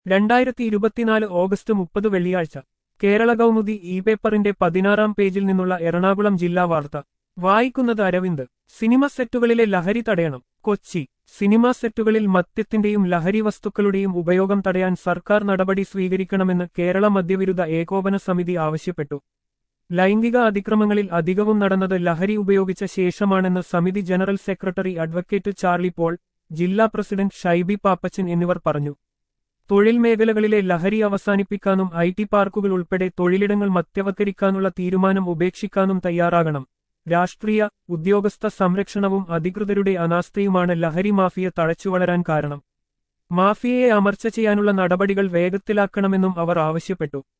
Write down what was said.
രണ്ടായിരത്തി ഇരുപത്തിനാല് ഓഗസ്റ്റ് മുപ്പത് വെള്ളിയാഴ്ച കേരള കൗമുദി ഇ പേപ്പറിന്റെ പതിനാറാം പേജിൽ നിന്നുള്ള എറണാകുളം ജില്ലാ വാർത്ത വായിക്കുന്നത് അരവിന്ദ് സിനിമ സെറ്റുകളിലെ ലഹരി തടയണം കൊച്ചി സിനിമാ സെറ്റുകളിൽ മദ്യത്തിന്റെയും ലഹരി വസ്തുക്കളുടെയും ഉപയോഗം തടയാൻ സർക്കാർ നടപടി സ്വീകരിക്കണമെന്ന് കേരള മദ്യവിരുദ്ധ ഏകോപന സമിതി ആവശ്യപ്പെട്ടു ലൈംഗിക അതിക്രമങ്ങളിൽ അധികവും നടന്നത് ലഹരി ഉപയോഗിച്ച ശേഷമാണെന്ന് സമിതി general secretary advocate Charlie Paul ജില്ലാ പ്രസിഡന്റ് ഷൈബി പാപ്പച്ചൻ എന്നിവർ പറഞ്ഞു തൊഴിൽ മേഖലകളിലെ ലഹരി അവസാനിപ്പിക്കാനും ഐ ടി പാർക്കുകൾ ഉൾപ്പെടെ തൊഴിലിടങ്ങൾ മത്യവത്കരിക്കാനുള്ള തീരുമാനം ഉപേക്ഷിക്കാനും തയ്യാറാകണം രാഷ്ട്രീയ ഉദ്യോഗസ്ഥ സംരക്ഷണവും അധികൃതരുടെ അനാസ്ഥയുമാണ് ലഹരി മാഫിയ തഴച്ചുവളരാൻ കാരണം മാഫിയയെ അമർച്ച ചെയ്യാനുള്ള നടപടികൾ വേഗത്തിലാക്കണമെന്നും അവർ ആവശ്യപ്പെട്ടു